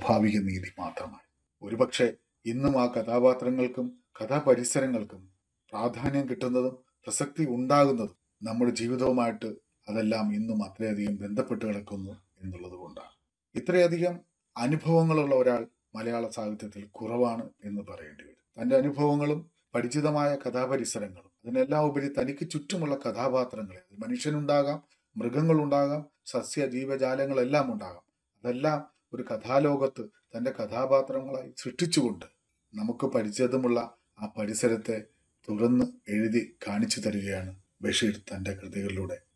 സ്വാഭാവിക നീതി മാത്രമായി ഒരുപക്ഷെ ഇന്നും ആ കഥാപാത്രങ്ങൾക്കും കഥാപരിസരങ്ങൾക്കും പ്രാധാന്യം കിട്ടുന്നതും പ്രസക്തി ഉണ്ടാകുന്നതും നമ്മുടെ ജീവിതവുമായിട്ട് അതെല്ലാം ഇന്നും അത്രയധികം ബന്ധപ്പെട്ട് കിടക്കുന്നു എന്നുള്ളത് കൊണ്ടാണ് ഇത്രയധികം അനുഭവങ്ങളുള്ള ഒരാൾ മലയാള സാഹിത്യത്തിൽ കുറവാണ് എന്ന് പറയേണ്ടി വരും തൻ്റെ അനുഭവങ്ങളും പരിചിതമായ കഥാപരിസരങ്ങളും അതിനെല്ലാം ഉപരി തനിക്ക് ചുറ്റുമുള്ള കഥാപാത്രങ്ങളെ അത് മനുഷ്യനുണ്ടാകാം മൃഗങ്ങളുണ്ടാകാം സസ്യ ജീവജാലങ്ങളെല്ലാം ഉണ്ടാകാം അതെല്ലാം ഒരു കഥാലോകത്ത് തൻ്റെ കഥാപാത്രങ്ങളായി സൃഷ്ടിച്ചുകൊണ്ട് നമുക്ക് പരിചിതമുള്ള ആ പരിസരത്തെ തുറന്ന് എഴുതി കാണിച്ചു തരികയാണ് ബഷീർ തൻ്റെ കൃതികളിലൂടെ